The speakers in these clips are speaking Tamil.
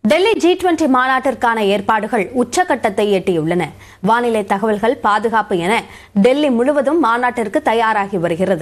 டெல்லி ஜி டுவெண்டி மாநாட்டிற்கான ஏற்பாடுகள் உச்சகட்டத்தை எட்டியுள்ளன வானிலை தகவல்கள் பாதுகாப்பு என டெல்லி முழுவதும் மாநாட்டிற்கு தயாராகி வருகிறது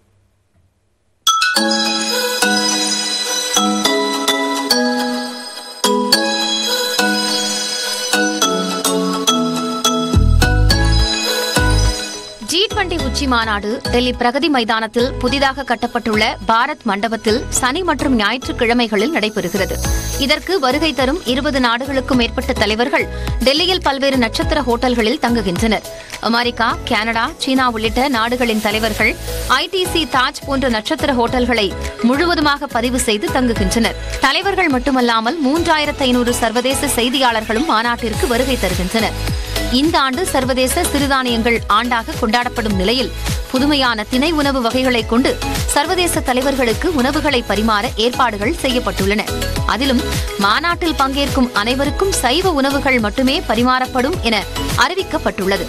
ஜி டுவெண்டி உச்சி மாநாடு டெல்லி பிரகதி மைதானத்தில் புதிதாக கட்டப்பட்டுள்ள பாரத் மண்டபத்தில் சனி மற்றும் ஞாயிற்றுக்கிழமைகளில் நடைபெறுகிறது இதற்கு வருகை தரும் இருபது நாடுகளுக்கும் மேற்பட்ட தலைவர்கள் டெல்லியில் பல்வேறு நட்சத்திர ஹோட்டல்களில் தங்குகின்றனர் அமெரிக்கா கனடா சீனா உள்ளிட்ட நாடுகளின் தலைவர்கள் ஐடிசி தாஜ் போன்ற நட்சத்திர ஹோட்டல்களை முழுவதுமாக பதிவு செய்து தங்குகின்றனர் தலைவர்கள் மட்டுமல்லாமல் மூன்றாயிரத்து ஐநூறு சர்வதேச செய்தியாளர்களும் மாநாட்டிற்கு வருகை தருகின்றனர் இந்த ஆண்டு சர்வதேச சிறுதானியங்கள் ஆண்டாக கொண்டாடப்படும் நிலையில் புதுமையான திணை உணவு வகைகளை கொண்டு சர்வதேச தலைவர்களுக்கு உணவுகளை பரிமாற ஏற்பாடுகள் செய்யப்பட்டுள்ளன அதிலும் மாநாட்டில் பங்கேற்கும் அனைவருக்கும் சைவ உணவுகள் மட்டுமே பரிமாறப்படும் என அறிவிக்கப்பட்டுள்ளது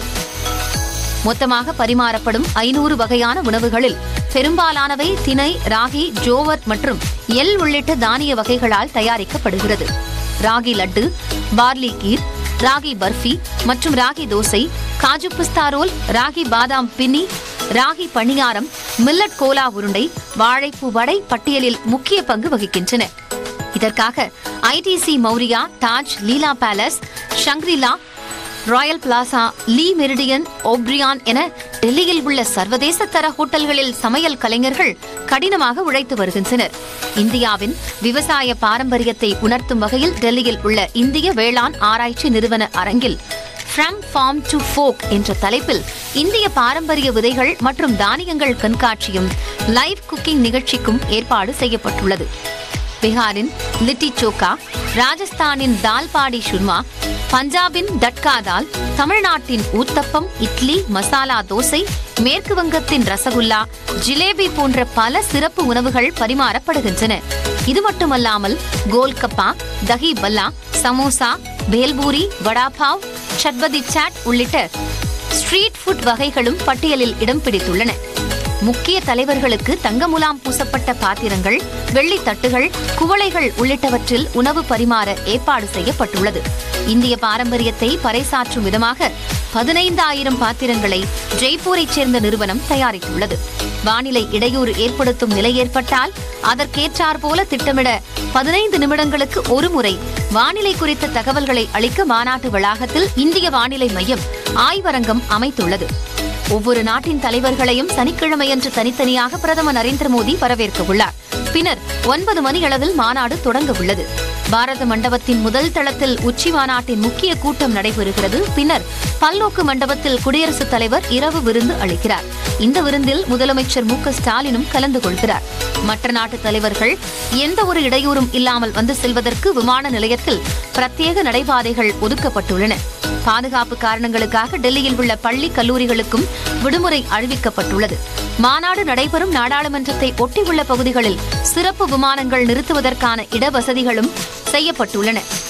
மொத்தமாக பரிமாறப்படும் ஐநூறு வகையான உணவுகளில் பெரும்பாலானவை திணை ராகி ஜோவர் மற்றும் எள் உள்ளிட்ட தானிய வகைகளால் தயாரிக்கப்படுகிறது ராகி லட்டு பார்லி கீர் ராகி பர்ஃபி மற்றும் ராகி தோசை காஜு பிஸ்தா ரோல் ராகி பாதாம் பின்னி ராகி பணியாரம் மில்லட் கோலா உருண்டை வாழைப்பூ வடை பட்டியலில் முக்கிய பங்கு வகிக்கின்றன இதற்காக ITC Maurya Taj Leela Palace Shangri La Royal Plaza Le Meridien ஓப்ரியான் என டெல்லியில் உள்ள சர்வதேச தர ஹோட்டல்களில் சமையல் கலைஞர்கள் கடினமாக உழைத்து வருகின்றனர் இந்தியாவின் விவசாய பாரம்பரியத்தை உணர்த்தும் வகையில் டெல்லியில் உள்ள இந்திய வேளாண் ஆராய்ச்சி நிறுவன அரங்கில் ஃப்ரம் ஃபார்ம் டு ஃபோக் என்ற தலைப்பில் இந்திய பாரம்பரிய விதைகள் மற்றும் தானியங்கள் கண்காட்சியும் லைவ் குக்கிங் நிகழ்ச்சிக்கும் ஏற்பாடு செய்யப்பட்டுள்ளது பீகாரின் லிட்டி சோக்கா ராஜஸ்தானின் தால்பாடி ஷுர்மா பஞ்சாபின் தட்கா தால் தமிழ்நாட்டின் ஊத்தப்பம் இட்லி மசாலா தோசை மேற்கு வங்கத்தின் ரசகுல்லா ஜிலேபி போன்ற பல சிறப்பு உணவுகள் பரிமாறப்படுகின்றன இது மட்டுமல்லாமல் கோல்கப்பா தஹி பல்லா சமோசா பேல்பூரி வடாபாவ் சட்பதி சாட் உள்ளிட்ட ஸ்ட்ரீட் ஃபுட் வகைகளும் பட்டியலில் இடம் பிடித்துள்ளன முக்கிய தலைவர்களுக்கு தங்க முலாம் பூசப்பட்ட பாத்திரங்கள் வெள்ளி தட்டுகள் குவளைகள் உள்ளிட்டவற்றில் உணவு பரிமாற ஏற்பாடு செய்யப்பட்டுள்ளது இந்திய பாரம்பரியத்தை பறைசாற்றும் விதமாக பதினைந்தாயிரம் பாத்திரங்களை ஜெய்ப்பூரைச் சேர்ந்த நிறுவனம் தயாரித்துள்ளது வானிலை இடையூறு ஏற்படுத்தும் நிலை ஏற்பட்டால் அதற்கேற்றார் போல திட்டமிட பதினைந்து நிமிடங்களுக்கு ஒருமுறை வானிலை குறித்த தகவல்களை அளிக்க மாநாட்டு வளாகத்தில் இந்திய வானிலை மையம் ஆய்வரங்கம் அமைத்துள்ளது ஒவ்வொரு நாட்டின் தலைவர்களையும் சனிக்கிழமையன்று தனித்தனியாக பிரதமர் நரேந்திர மோடி வரவேற்க உள்ளார் பின்னர் ஒன்பது மணி அளவில் மாநாடு தொடங்க உள்ளது பாரத மண்டபத்தின் முதல் தளத்தில் உச்சி மாநாட்டின் முக்கிய கூட்டம் நடைபெறுகிறது பின்னர் பல்நோக்கு மண்டபத்தில் குடியரசுத் தலைவர் இரவு விருந்து அளிக்கிறார் இந்த விருந்தில் முதலமைச்சர் மு க ஸ்டாலினும் கலந்து கொள்கிறார் மற்ற நாட்டு தலைவர்கள் எந்த ஒரு இடையூறும் இல்லாமல் வந்து செல்வதற்கு விமான நிலையத்தில் பிரத்யேக நடைபாதைகள் ஒதுக்கப்பட்டுள்ளன பாதுகாப்பு காரணங்களுக்காக டெல்லியில் உள்ள பள்ளி கல்லூரிகளுக்கும் விடுமுறை அறிவிக்கப்பட்டுள்ளது மாநாடு நடைபெறும் நாடாளுமன்றத்தை ஒட்டியுள்ள பகுதிகளில் சிறப்பு விமானங்கள் நிறுத்துவதற்கான இடவசதிகளும் செய்யப்பட்டுள்ளன